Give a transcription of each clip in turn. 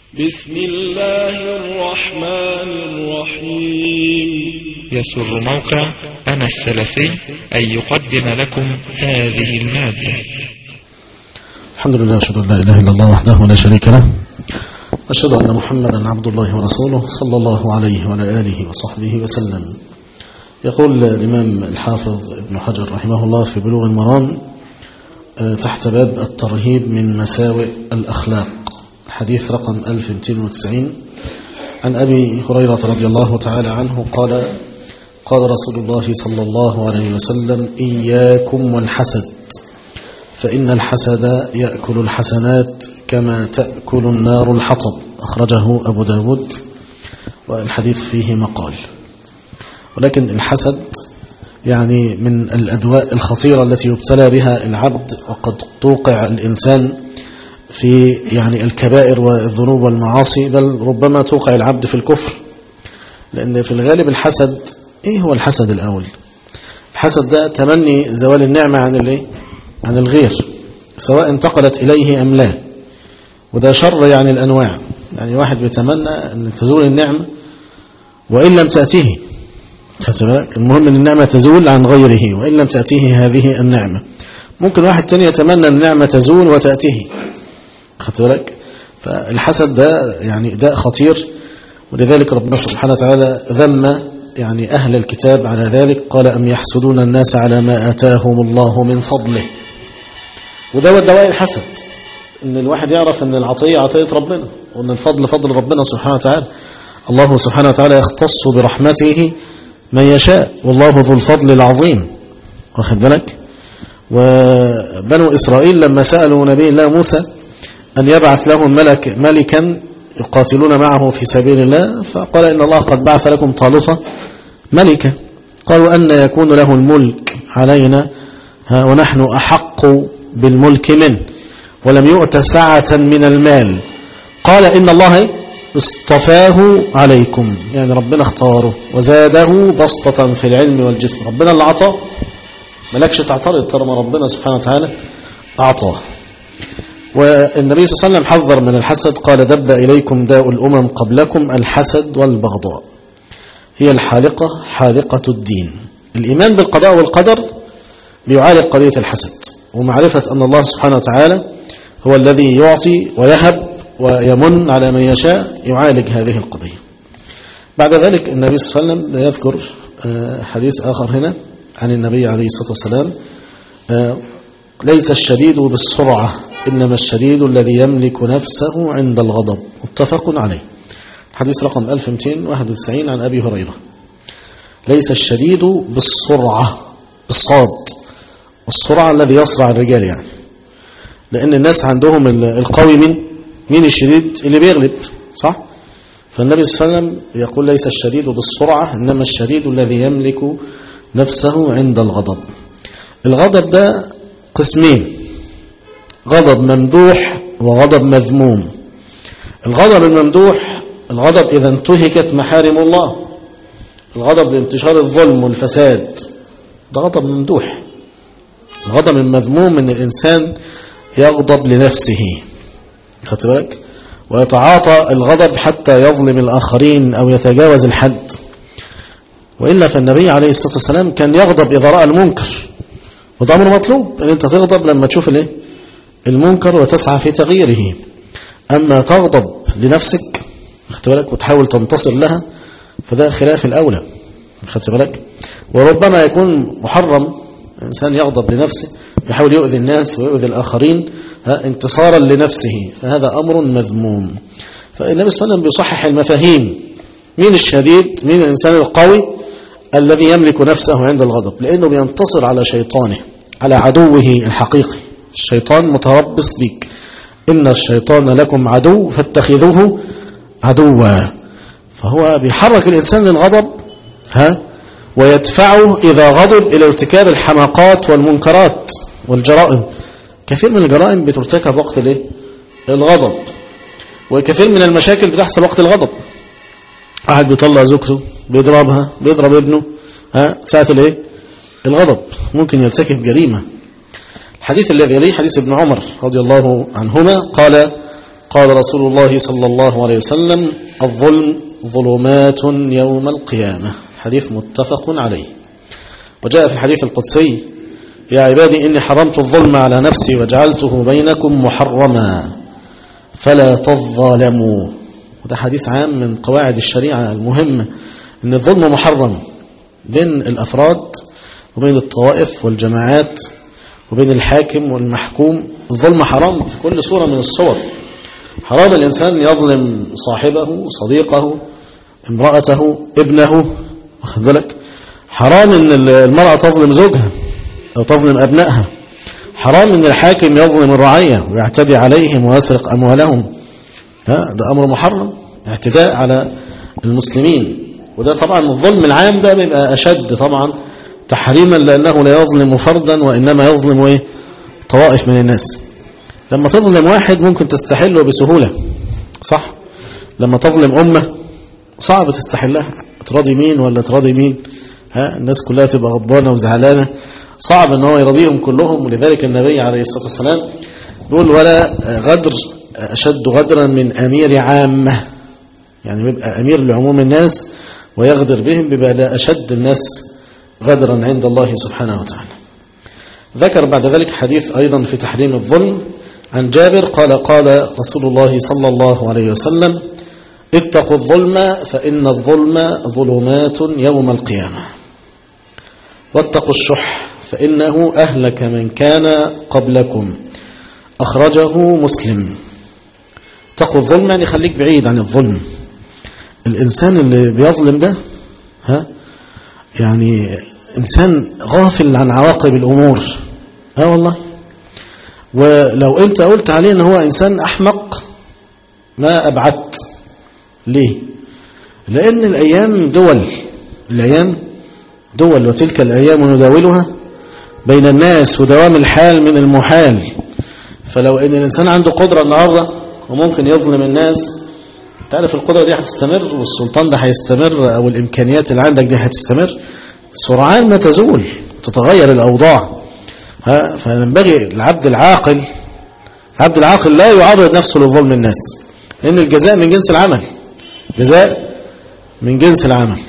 بسم الله الرحمن الرحيم يسر موقع أنا السلفي أن يقدم لكم هذه المادة الحمد لله أشهد أن لا إله إلا الله وحده لا شريك له أشهد أن محمدا عبد الله ورسوله صلى الله عليه وعلى آله وصحبه وسلم يقول الإمام الحافظ ابن حجر رحمه الله في بلوغ المرام تحت باب الترهيب من مساوئ الأخلاق حديث رقم 1290 عن أبي هريرة رضي الله تعالى عنه قال قال رسول الله صلى الله عليه وسلم إياكم والحسد فإن الحسد يأكل الحسنات كما تأكل النار الحطب أخرجه أبو داود والحديث فيه مقال ولكن الحسد يعني من الأدواء الخطيرة التي يبتلى بها العبد وقد توقع الإنسان في يعني الكبائر والذنوب والمعاصي بل ربما توقع العبد في الكفر لأن في الغالب الحسد إيه هو الحسد الأول الحسد ده تمني زوال النعمة عن الايه عن الغير سواء انتقلت إليه أم لا وده شر يعني الأنواع يعني واحد بيتمنى أن تزول النعمة وإن لم تأتيه خدت بالك المهم أن النعمة تزول عن غيره وإن لم تأتيه هذه النعمة ممكن واحد تاني يتمنى النعمة تزول وتأتيه خدت بالك فالحسد ده يعني داء خطير ولذلك ربنا سبحانه وتعالى ذم يعني أهل الكتاب على ذلك قال أم يحسدون الناس على ما آتاهم الله من فضله وده دواء الحسد ان الواحد يعرف ان العطية عطية ربنا وان الفضل فضل ربنا سبحانه وتعالى الله سبحانه وتعالى يختص برحمته من يشاء والله ذو الفضل العظيم واخد بالك وبنو إسرائيل لما سألوا نبي الله موسى أن يبعث لهم ملك ملكا يقاتلون معه في سبيل الله فقال إن الله قد بعث لكم طالوت ملكا قالوا أن يكون له الملك علينا ونحن أحق بالملك منه ولم يؤت سعة من المال قال إن الله اصطفاه عليكم يعني ربنا اختاره وزاده بسطة في العلم والجسم ربنا اللي عطاه ملكش تعترض طالما ربنا سبحانه وتعالى أعطاه والنبي صلى الله عليه وسلم حذر من الحسد قال دب إليكم داء الأمم قبلكم الحسد والبغضاء هي الحالقة حالقة الدين الإيمان بالقضاء والقدر بيعالج قضية الحسد ومعرفة أن الله سبحانه وتعالى هو الذي يعطي ويهب ويمن على من يشاء يعالج هذه القضية بعد ذلك النبي صلى الله عليه وسلم يذكر حديث آخر هنا عن النبي عليه الصلاة والسلام ليس الشديد بالسرعة إنما الشديد الذي يملك نفسه عند الغضب متفق عليه حديث رقم 1291 عن أبي هريرة ليس الشديد بالسرعة بالصاد والسرعة الذي يصرع الرجال يعني لأن الناس عندهم القوي من مين الشديد اللي بيغلب صح فالنبي صلى الله عليه وسلم يقول ليس الشديد بالسرعة إنما الشديد الذي يملك نفسه عند الغضب الغضب ده قسمين غضب ممدوح وغضب مذموم الغضب الممدوح الغضب إذا انتهكت محارم الله الغضب لانتشار الظلم والفساد ده غضب ممدوح الغضب المذموم ان الإنسان يغضب لنفسه خدت بالك ويتعاطى الغضب حتى يظلم الآخرين أو يتجاوز الحد وإلا فالنبي عليه الصلاة والسلام كان يغضب إذا رأى المنكر وده أمر مطلوب أن أنت تغضب لما تشوف الايه المنكر وتسعى في تغييره أما تغضب لنفسك خدت بالك وتحاول تنتصر لها فده خلاف الأولى خدت بالك وربما يكون محرم الإنسان يغضب لنفسه يحاول يؤذي الناس ويؤذي الآخرين انتصارا لنفسه فهذا أمر مذموم فالنبي صلى الله عليه وسلم بيصحح المفاهيم مين الشديد مين الإنسان القوي الذي يملك نفسه عند الغضب لأنه بينتصر على شيطانه على عدوه الحقيقي الشيطان متربص بك إن الشيطان لكم عدو فاتخذوه عدوا فهو بيحرك الإنسان للغضب ها ويدفعه إذا غضب إلى ارتكاب الحماقات والمنكرات والجرائم كثير من الجرائم بترتكب وقت الايه الغضب وكثير من المشاكل بتحصل وقت الغضب واحد بيطلع زوجته بيضربها بيضرب ابنه ها ساعة الايه الغضب ممكن يرتكب جريمة الحديث الذي يليه حديث ابن عمر رضي الله عنهما قال قال رسول الله صلى الله عليه وسلم الظلم ظلمات يوم القيامة حديث متفق عليه وجاء في الحديث القدسي يا عبادي إني حرمت الظلم على نفسي وجعلته بينكم محرما فلا تظالموا وده حديث عام من قواعد الشريعة المهمة إن الظلم محرم بين الأفراد وبين الطوائف والجماعات وبين الحاكم والمحكوم الظلم حرام في كل صورة من الصور حرام الإنسان يظلم صاحبه صديقه امرأته ابنه واخد بالك حرام ان المرأة تظلم زوجها او تظلم ابنائها حرام ان الحاكم يظلم الرعية ويعتدي عليهم ويسرق اموالهم ها ده امر محرم اعتداء على المسلمين وده طبعا الظلم العام ده بيبقى اشد طبعا تحريما لانه لا يظلم فردا وانما يظلم ايه طوائف من الناس لما تظلم واحد ممكن تستحله بسهولة صح لما تظلم أمة صعب تستحلها تراضي مين ولا تراضي مين ها الناس كلها تبقى غضبانة وزعلانة صعب ان هو يرضيهم كلهم ولذلك النبي عليه الصلاة والسلام بيقول ولا غدر أشد غدرا من أمير عامة يعني بيبقى أمير لعموم الناس ويغدر بهم بيبقى لا أشد الناس غدرا عند الله سبحانه وتعالى ذكر بعد ذلك حديث أيضا في تحريم الظلم عن جابر قال قال رسول الله صلى الله عليه وسلم اتقوا الظلم فإن الظلم ظلمات يوم القيامة واتقوا الشح فإنه أهلك من كان قبلكم أخرجه مسلم اتقوا الظلم يعني خليك بعيد عن الظلم الإنسان اللي بيظلم ده ها يعني إنسان غافل عن عواقب الأمور اه والله ولو انت قلت عليه ان هو انسان احمق ما ابعدت ليه لان الايام دول الايام دول وتلك الايام نداولها بين الناس ودوام الحال من المحال فلو ان الانسان عنده قدرة النهاردة وممكن يظلم الناس تعرف القدرة دي هتستمر والسلطان ده هيستمر او الامكانيات اللي عندك دي هتستمر سرعان ما تزول تتغير الاوضاع ها فينبغي العبد العاقل العبد العاقل لا يعرض نفسه لظلم الناس لأن الجزاء من جنس العمل جزاء من جنس العمل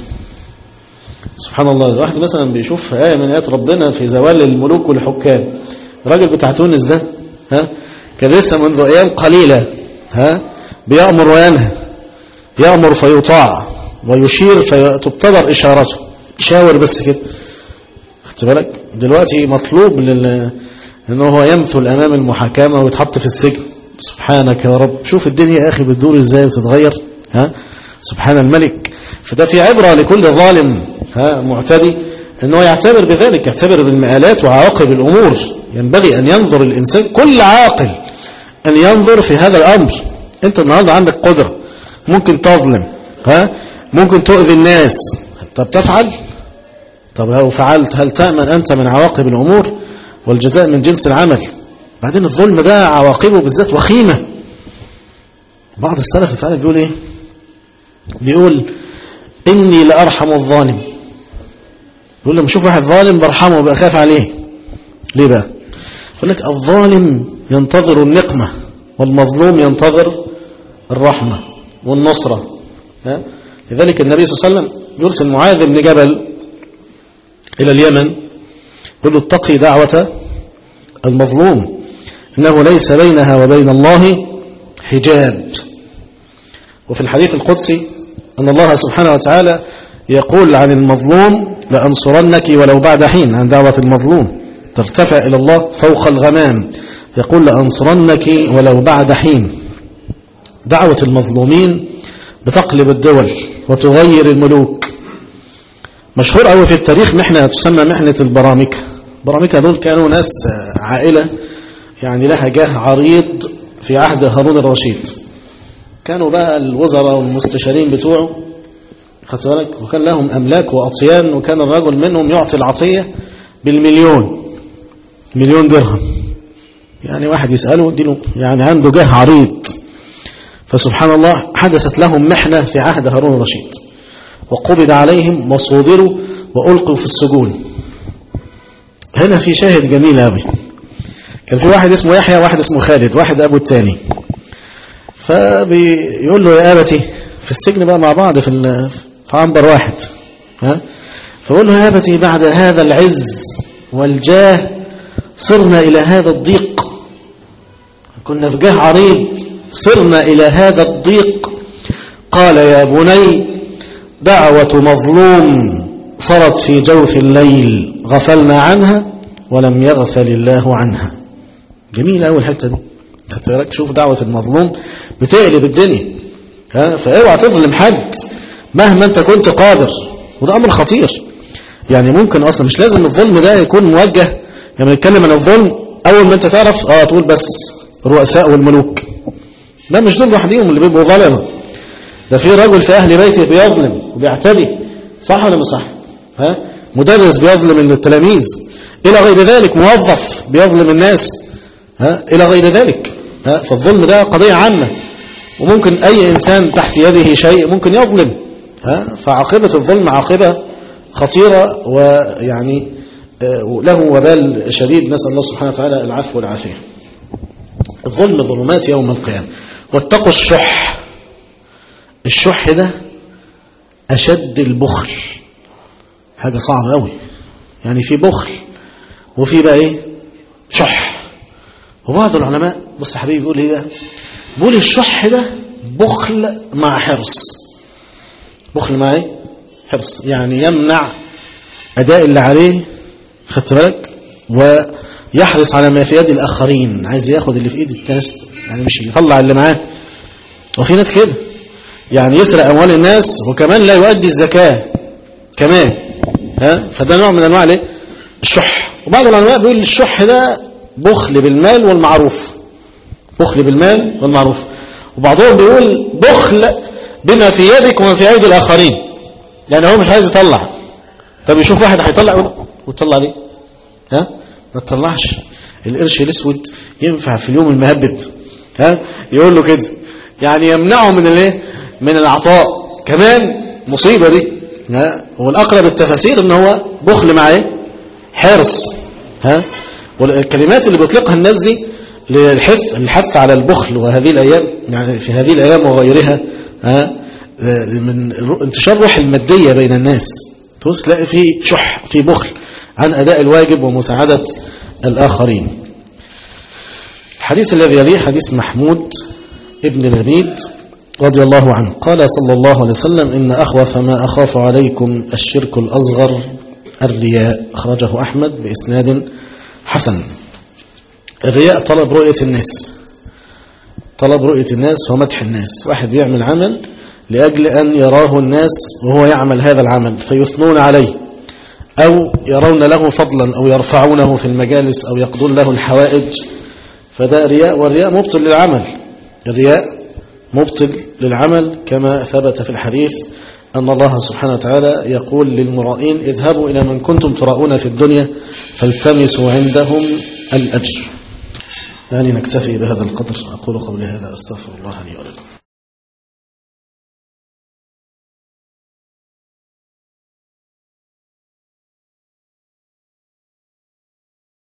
سبحان الله الواحد مثلا بيشوف آية من آيات ربنا في زوال الملوك والحكام الراجل بتاع تونس ده ها كان لسه منذ أيام قليلة ها بيأمر وينهى يأمر فيطاع ويشير فتبتدر إشارته يشاور بس كده خدت بالك دلوقتي مطلوب لل... انه هو يمثل امام المحاكمة ويتحط في السجن سبحانك يا رب شوف الدنيا يا اخي بتدور ازاي وتتغير ها سبحان الملك فده في عبرة لكل ظالم ها معتدي انه يعتبر بذلك يعتبر بالمآلات وعواقب الامور ينبغي ان ينظر الانسان كل عاقل ان ينظر في هذا الامر انت النهارده عندك قدرة ممكن تظلم ها ممكن تؤذي الناس طب تفعل طب لو فعلت هل تأمن أنت من عواقب الأمور والجزاء من جنس العمل بعدين الظلم ده عواقبه بالذات وخيمة بعض السلف فعلا بيقول إيه بيقول إني لأرحم الظالم يقول لما أشوف واحد ظالم برحمه بخاف عليه ليه بقى يقول لك الظالم ينتظر النقمة والمظلوم ينتظر الرحمة والنصرة ها؟ لذلك النبي صلى الله عليه وسلم يرسل معاذ بن جبل إلى اليمن يقول له اتقي دعوة المظلوم إنه ليس بينها وبين الله حجاب وفي الحديث القدسي أن الله سبحانه وتعالى يقول عن المظلوم لأنصرنك ولو بعد حين عن دعوة المظلوم ترتفع إلى الله فوق الغمام يقول لأنصرنك ولو بعد حين دعوة المظلومين بتقلب الدول وتغير الملوك مشهور قوي في التاريخ محنة تسمى محنة البرامكة البرامكة دول كانوا ناس عائلة يعني لها جاه عريض في عهد هارون الرشيد كانوا بقى الوزراء والمستشارين بتوعه خدت بالك وكان لهم أملاك وأطيان وكان الرجل منهم يعطي العطية بالمليون مليون درهم يعني واحد يسأله اديله يعني عنده جاه عريض فسبحان الله حدثت لهم محنة في عهد هارون الرشيد وقبض عليهم وصودروا وألقوا في السجون هنا في شاهد جميل أوي كان في واحد اسمه يحيى واحد اسمه خالد واحد أبو التاني فبيقول له يا أبتي في السجن بقى مع بعض في ال- في عنبر واحد ها فيقول له يا أبتي بعد هذا العز والجاه صرنا إلى هذا الضيق كنا في جاه عريض صرنا إلى هذا الضيق قال يا بني دعوة مظلوم صارت في جوف الليل غفلنا عنها ولم يغفل الله عنها جميل أول الحتة دي خدت بالك شوف دعوة المظلوم بتقلب الدنيا ها فاوعى تظلم حد مهما انت كنت قادر وده امر خطير يعني ممكن اصلا مش لازم الظلم ده يكون موجه لما نتكلم عن الظلم اول ما انت تعرف اه تقول بس الرؤساء والملوك ده مش دول لوحديهم اللي بيبقوا ظلمه ده في رجل في اهل بيته بيظلم وبيعتدي صح ولا مش صح ها مدرس بيظلم التلاميذ الى غير ذلك موظف بيظلم الناس ها الى غير ذلك ها فالظلم ده قضيه عامه وممكن اي انسان تحت يده شيء ممكن يظلم ها فعاقبه الظلم عاقبه خطيره ويعني آه، له وبال شديد نسال الله سبحانه وتعالى العفو والعافيه الظلم ظلمات يوم القيامه واتقوا الشح الشح ده أشد البخل حاجة صعبة قوي يعني في بخل وفي بقى إيه شح وبعض العلماء بص يا حبيبي بيقول إيه بقى بيقول الشح ده بخل مع حرص بخل مع إيه حرص يعني يمنع أداء اللي عليه خدت بالك ويحرص على ما في يد الآخرين عايز ياخد اللي في إيد الناس يعني مش يطلع اللي معاه وفي ناس كده يعني يسرق أموال الناس وكمان لا يؤدي الزكاة كمان ها فده نوع من أنواع الايه الشح وبعض العلماء بيقول الشح ده بخل بالمال والمعروف بخل بالمال والمعروف وبعضهم بيقول بخل بما في يدك وما في أيدي الآخرين يعني هو مش عايز يطلع طب يشوف واحد هيطلع يقول له، وتطلع ليه ها ما تطلعش القرش الاسود ينفع في اليوم المهبب ها يقول له كده يعني يمنعه من الايه من العطاء كمان مصيبة دي ها والاقرب التفاسير ان هو بخل مع ايه حرص ها والكلمات اللي بيطلقها الناس دي للحث الحث على البخل وهذه الايام يعني في هذه الايام وغيرها ها من انتشار روح المادية بين الناس تبص تلاقي في شح في بخل عن أداء الواجب ومساعدة الآخرين الحديث الذي يليه حديث محمود ابن لبيد رضي الله عنه قال صلى الله عليه وسلم إن أخوف ما أخاف عليكم الشرك الأصغر الرياء أخرجه أحمد بإسناد حسن الرياء طلب رؤية الناس طلب رؤية الناس ومدح الناس واحد بيعمل عمل لأجل أن يراه الناس وهو يعمل هذا العمل فيثنون عليه أو يرون له فضلا أو يرفعونه في المجالس أو يقضون له الحوائج فده رياء والرياء مبطل للعمل الرياء مبطل للعمل كما ثبت في الحديث أن الله سبحانه وتعالى يقول للمرائين اذهبوا إلى من كنتم تراؤون في الدنيا فالتمسوا عندهم الأجر يعني نكتفي بهذا القدر أقول قولي هذا أستغفر الله لي ولكم